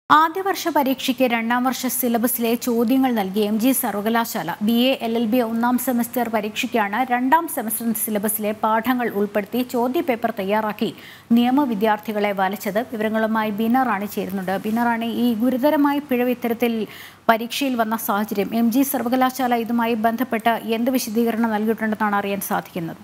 ആദ്യവർഷ പരീക്ഷയ്ക്ക് രണ്ടാം വർഷ സിലബസിലെ ചോദ്യങ്ങൾ നൽകി എം ജി സർവകലാശാല B A L L B ഒന്നാം സെമസ്റ്റർ പരീക്ഷയ്ക്കാണ് രണ്ടാം സെമസ്റ്റർ സിലബസിലെ പാഠങ്ങൾ ഉൾപ്പെടുത്തി ചോദ്യപേപ്പർ തയ്യാറാക്കി നിയമ വിദ്യാർത്ഥികളെ വലച്ചത് വിവരങ്ങളുമായി ബീന റാണി ചേരുന്നുണ്ട് ബീന റാണി ഈ ഗുരുതരമായ പിഴവ് ഇത്തരത്തിൽ പരീക്ഷയിൽ വന്ന സാഹചര്യം എം ജി സർവകലാശാല ഇതുമായി ബന്ധപ്പെട്ട് എന്ത് വിശദീകരണം നൽകിയിട്ടുണ്ടെന്നാണ് അറിയാൻ സാധിക്കുന്നത്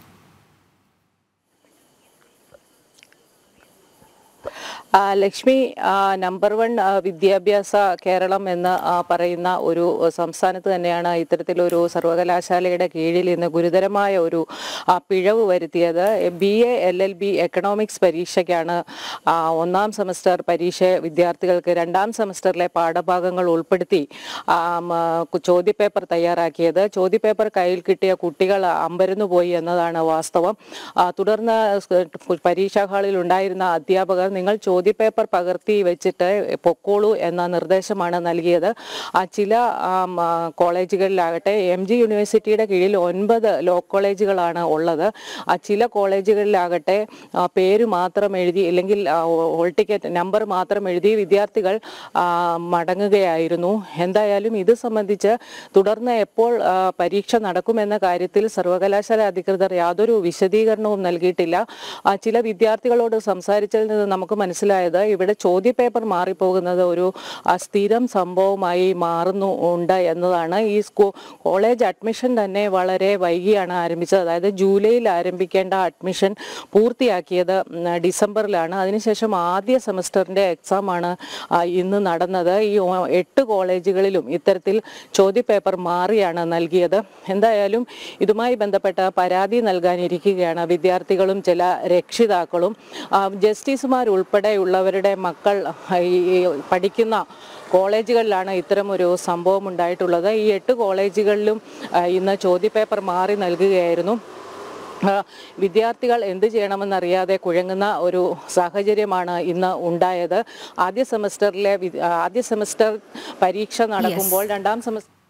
ആ, ലക്ഷ്മി ആ, നമ്പർ വൺ ആ, വിദ്യാഭ്യാസ കേരളം എന്ന് ആ, പറയുന്ന ഒരു സംസ്ഥാനത്ത് തന്നെയാണ് ഇത്തരത്തിലൊരു സർവകലാശാലയുടെ കീഴിൽ ഇന്ന് ഗുരുതരമായ ഒരു ആ, പിഴവ് വരുത്തിയത് B A L L B economics പരീക്ഷയ്ക്കാണ് ആ, ഒന്നാം സെമസ്റ്റർ പരീക്ഷ വിദ്യാർത്ഥികൾക്ക് രണ്ടാം സെമസ്റ്ററിലെ പാഠഭാഗങ്ങൾ ഉൾപ്പെടുത്തി ആ, മ, ചോദ്യപേപ്പർ തയ്യാറാക്കിയത് ചോദ്യപേപ്പർ കയ്യിൽ കിട്ടിയ കുട്ടികൾ അമ്പരന്നു പോയി എന്നതാണ് വാസ്തവം ആ, തുടർന്ന് സ് പരീക്ഷാ ഹാളിൽ ഉണ്ടായിരുന്ന അധ്യാപകർ നിങ്ങൾ ചോദ്യപേപ്പർ പകർത്തി വെച്ചിട്ട് പൊക്കോളൂ എന്ന നിർദ്ദേശമാണ് നൽകിയത് ആ ചില ആം, ആ, കോളേജുകളിലാകട്ടെ എം ജി യൂണിവേഴ്സിറ്റിയുടെ കീഴിൽ ഒൻപത് ലോ കോളേജുകളാണ് ഉള്ളത് ആ ചില കോളേജുകളിലാകട്ടെ ആ, പേര് മാത്രം എഴുതി അല്ലെങ്കിൽ ആ, ഹോൾ ടിക്കറ്റ് നമ്പർ മാത്രം എഴുതി വിദ്യാർത്ഥികൾ ആ, മടങ്ങുകയായിരുന്നു എന്തായാലും ഇത് സംബന്ധിച്ച് തുടർന്ന് എപ്പോൾ ആ, പരീക്ഷ നടക്കുമെന്ന കാര്യത്തിൽ സർവകലാശാല അധികൃതർ യാതൊരു വിശദീകരണവും നൽകിയിട്ടില്ല ആ, ചില വിദ്യാർത്ഥികളോട് സംസാരിച്ചതിൽ നിന്ന് നമുക്ക് മനസ്സിലായത് ഇവിടെ ചോദ്യപേപ്പർ മാറിപ്പോകുന്നത് ഒരു ആ, സ്ഥിരം സംഭവമായി മാറുന്നു ഉണ്ട് എന്നതാണ് ഈ സ്കൂ കോളേജ് അഡ്മിഷൻ തന്നെ വളരെ വൈകിയാണ് ആരംഭിച്ചത് അതായത് ജൂലൈയിൽ ആരംഭിക്കേണ്ട അഡ്മിഷൻ പൂർത്തിയാക്കിയത് ഉം, ഡിസംബറിലാണ് അതിനുശേഷം ആദ്യ സെമസ്റ്ററിന്റെ എക്സാം ആണ് ആ, ഇന്ന് നടന്നത് ഈ ഒ- എട്ട് കോളേജുകളിലും ഇത്തരത്തിൽ ചോദ്യപേപ്പർ മാറിയാണ് നൽകിയത് എന്തായാലും ഇതുമായി ബന്ധപ്പെട്ട പരാതി നൽകാനിരിക്കുകയാണ് വിദ്യാർത്ഥികളും ചില രക്ഷിതാക്കളും ആ, ജസ്റ്റിസുമാർ ഉൾപ്പെടെയുള്ളവരുടെ മക്കൾ ആ, ഈ ഈ പഠിക്കുന്ന കോളേജുകളിലാണ് ഇത്തരം ഒരു സംഭവം ഉണ്ടായിട്ടുള്ളത് ഈ എട്ട് കോളേജുകളിലും ആ, ഇന്ന് ചോദ്യപേപ്പർ മാറി നൽകുകയായിരുന്നു ആ, വിദ്യാർത്ഥികൾ എന്ത് ചെയ്യണമെന്നറിയാതെ കുഴങ്ങുന്ന ഒരു സാഹചര്യമാണ് ഇന്ന് ഉണ്ടായത് ആദ്യ സെമസ്റ്ററിലെ വി- ആദ്യ സെമസ്റ്റർ പരീക്ഷ നടക്കുമ്പോൾ രണ്ടാം സെമസ്റ്റർ